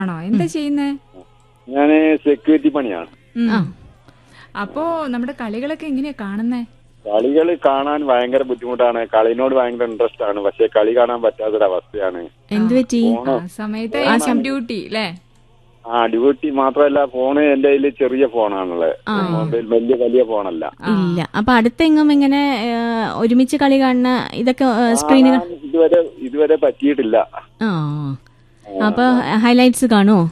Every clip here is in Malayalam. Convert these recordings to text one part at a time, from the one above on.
ആണോ എന്താ ചെയ്യുന്നേ ഞാന് സെക്യൂരിറ്റി പണിയാണ് ഉം. ആ. അപ്പോ നമ്മുടെ കളികളൊക്കെ എങ്ങനെയാ കാണുന്നേ കളികൾ കാണാൻ ഭയങ്കര ബുദ്ധിമുട്ടാണ് കളിനോട് ഭയങ്കര ഇൻട്രസ്റ്റ് ആണ് പക്ഷെ കളി കാണാൻ പറ്റാത്തൊരവസ്ഥയാണ് എന്ത് പറ്റി ആ സമയത്ത് ഡ്യൂട്ടി അല്ലേ ആ ഡ്യൂട്ടി മാത്രമല്ല ഫോണ് എന്റെ കയ്യിൽ ചെറിയ ഫോണാണുള്ളത് മൊബൈൽ വലിയ വലിയ ഫോണല്ല ഇല്ല അപ്പൊ അടുത്തെങ്ങും ഇങ്ങനെ ഏ, ഒരുമിച്ച് കളി കാണുന്ന ഇതൊക്കെ സ്ക്രീനുകൾ കാണാൻ ഇതുവരെ ഇതുവരെ പറ്റിയിട്ടില്ല ആ അപ്പൊ ഹൈലൈറ്റ്സ് കാണുമോ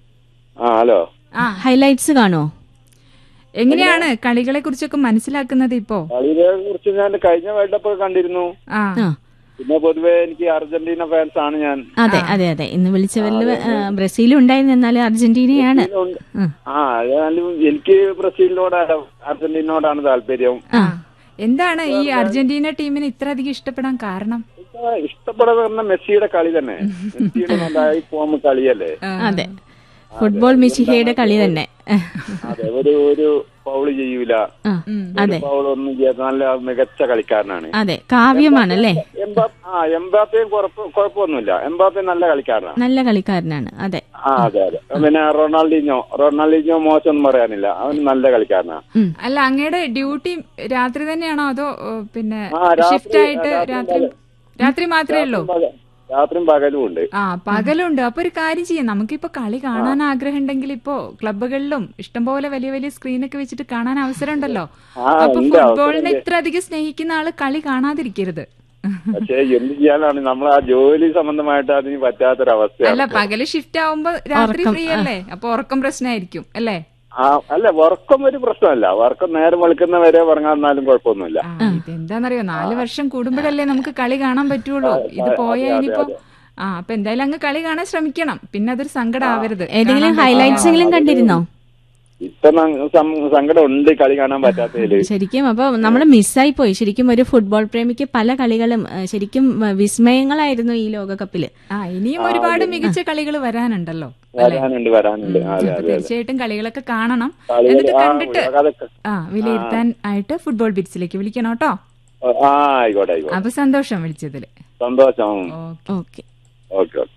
ആ ഹലോ ആ ഹൈലൈറ്റ്സ് കാണുമോ എങ്ങനെയാണ് കളികളെ കുറിച്ചൊക്കെ മനസ്സിലാക്കുന്നത് ഇപ്പോ കളിയെ കുറിച്ച് ഞാൻ കഴിഞ്ഞ വേൾഡ് കപ്പ് കണ്ടിരുന്നു ആ ആ പിന്നെ പൊതുവെ എനിക്ക് അർജന്റീന ഫാൻസ് ആണ് ഞാൻ അതെ അതെ അതെ ഇന്ന് വിളിച്ചവരിൽ ബ്രസീലും ഉണ്ടായിരുന്നു എന്നാലും അർജന്റീനയാണ് ഉണ്ട്. ഉം. ആ എന്നാലും എനിക്ക് ബ്രസീലിനോടാണ് അർജന്റീനയോടാണ് താല്പര്യം ആ എന്താണ് ഈ അർജന്റീന ടീമിനെ ഇത്ര അധികം ഇഷ്ടപ്പെടാൻ കാരണം ഇപ്പൊ ഇഷ്ടപ്പെടുന്ന മെസ്സിയുടെ കളി തന്നെ മെസ്സിയുടെ നല്ല ഫോം കളിയല്ലേ അതെ ഫുട്ബോൾ മിശിഹയുടെ കളി തന്നെ അതെ ഒരു ഒരു ഫൗള് ചെയ്യൂല ആ, അതെ ഫൗൾ ഒന്നും ചെയ്യാത്ത നല്ല മികച്ച കളിക്കാരനാണ് അതെ കാവ്യമാണല്ലേ എംബാ ആ എംബാപ്പയും കുഴപ്പ- കുഴപ്പമൊന്നുമില്ല എംബാപ്പ നല്ല കളിക്കാരനാണ് നല്ല കളിക്കാരനാണ് അതെ ആ അതെ അതെ പിന്നെ റൊണാൾഡിഞ്ഞോ റൊണാൾഡിഞ്ഞോ മോശമൊന്നും പറയാനില്ല അവൻ നല്ല കളിക്കാരനാണ് ഉം. അല്ല അങ്ങയുടെ ഡ്യൂട്ടി രാത്രി തന്നെയാണോ അതോ ഏ, പിന്നെ ആ, രാത്രി- ഷിഫ്റ്റ് ആയിട്ട് രാത്രി രാത്രി രാത്രി മാത്രമേ ഉള്ളൂ പക- രാത്രിയും പകലും ഉണ്ട് ആ പകലുണ്ട് അപ്പൊ ഒരു കാര്യം ചെയ്യാം നമുക്കിപ്പോ കളി കാണാൻ ആഗ്രഹം ഉണ്ടെങ്കിൽ ഇപ്പോ ക്ലബുകളിലും ഇഷ്ടംപോലെ വലിയ വലിയ സ്ക്രീനൊക്കെ വെച്ചിട്ട് കാണാൻ അവസരം ഉണ്ടല്ലോ ആ, അപ്പൊ ഉണ്ട്, ഫുട്ബോളിനെ ഇത്ര അധികം സ്നേഹിക്കുന്ന ആള് കളി കാണാതിരിക്കരുത് പക്ഷെ എന്ത് ചെയ്യാനാണ് നമ്മൾ ആ ജോലി സംബന്ധമായിട്ട് അതിന് അല്ല പറ്റാത്തൊരവസ്ഥയാണ് പകല് ഷിഫ്റ്റ് ആവുമ്പോ രാത്രി ഫ്രീ അല്ലേ അപ്പൊ ഉറക്കം പ്രശ്നമായിരിക്കും അല്ലേ ആ അല്ല വർക്കം ഒരു പ്രശ്നമല്ല വർക്കം നേരം വെളുക്കുന്ന വരെ ഉറങ്ങാന്നാലും കുഴപ്പമൊന്നുമില്ല ആ ഇതെന്താന്നറിയോ നാല് വർഷം കൂടുമ്പോഴല്ലേ നമുക്ക് കളി കാണാൻ പറ്റുള്ളൂ ഇത് പോയാ ഇനിയിപ്പോ ആ അപ്പൊ എന്തായാലും അങ്ങ് കളി കാണാൻ ശ്രമിക്കണം പിന്നെ അതൊരു സങ്കടം ആവരുത് ഏതെങ്കിലും ഹൈലൈറ്റ്സ് എങ്കിലും കണ്ടിരുന്നോ ഇപ്പൊ ന- സം- സങ്കടം ഉണ്ട് കളി കാണാൻ പറ്റാത്തതില് ശരിക്കും അപ്പൊ നമ്മൾ മിസ്സായി പോയി ശരിക്കും ഒരു ഫുട്ബോൾ പ്രേമിക്ക് പല കളികളും ഏ, ശരിക്കും ഏ, വിസ്മയങ്ങളായിരുന്നു ഈ ലോകകപ്പില് ആ ഇനിയും ഒരുപാട് മികച്ച കളികൾ വരാനുണ്ടല്ലോ അല്ലെ വരാനുണ്ട് വരാനുണ്ട് അതെ അപ്പൊ അതെ തീർച്ചയായിട്ടും കളികളൊക്കെ കാണണം കളികൾ എന്നിട്ട് ആ കണ്ടിട്ട് അതൊക്കെ ആ വിലയിരുത്താൻ ആയിട്ട് ഫുട്ബോൾ ബിറ്റ്സിലേക്ക് വിളിക്കണം കേട്ടോ ആ ആയിക്കോട്ടെ ആയിക്കോട്ടെ അപ്പൊ സന്തോഷം വിളിച്ചതില് സന്തോഷം ഓക്കെ ഓക്കെ ഓക്കെ ഓക്കെ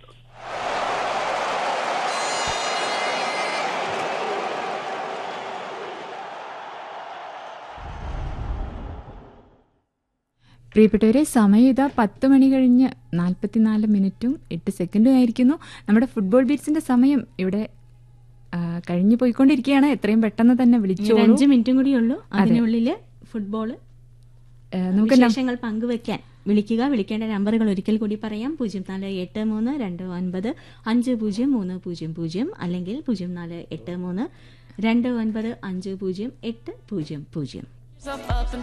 പ്രിയപ്പെട്ടവരെ സമയം ഇതാ പത്ത് മണി കഴിഞ്ഞ് നാൽപ്പത്തിനാല് മിനിറ്റും എട്ട് സെക്കൻഡും ആയിരിക്കുന്നു നമ്മുടെ ഫുട്ബോൾ ബീറ്റ്സിന്റെ സമയം ഇവിടെ ആ, കഴിഞ്ഞു പോയിക്കൊണ്ടിരിക്കുകയാണ് എത്രയും പെട്ടെന്ന് തന്നെ ഇനി ഒരു വിളിച്ചോളൂ അഞ്ച് മിനിറ്റും കൂടി ഉള്ളൂ അതിനുള്ളില് ഫുട്ബോള് ഏ, നമുക്ക് നം- വിശേഷങ്ങൾ പങ്കുവെക്കാൻ വിളിക്കുക വിളിക്കേണ്ട നമ്പറുകൾ ഒരിക്കൽ കൂടി പറയാം പൂജ്യം നാല് എട്ട് മൂന്ന് രണ്ട് ഒൻപത് അഞ്ച് പൂജ്യം മൂന്ന് പൂജ്യം പൂജ്യം അല്ലെങ്കിൽ പൂജ്യം നാല് എട്ട് മൂന്ന് രണ്ട് ഒൻപത് അഞ്ച് പൂജ്യം എട്ട് പൂജ്യം പൂജ്യം up, up and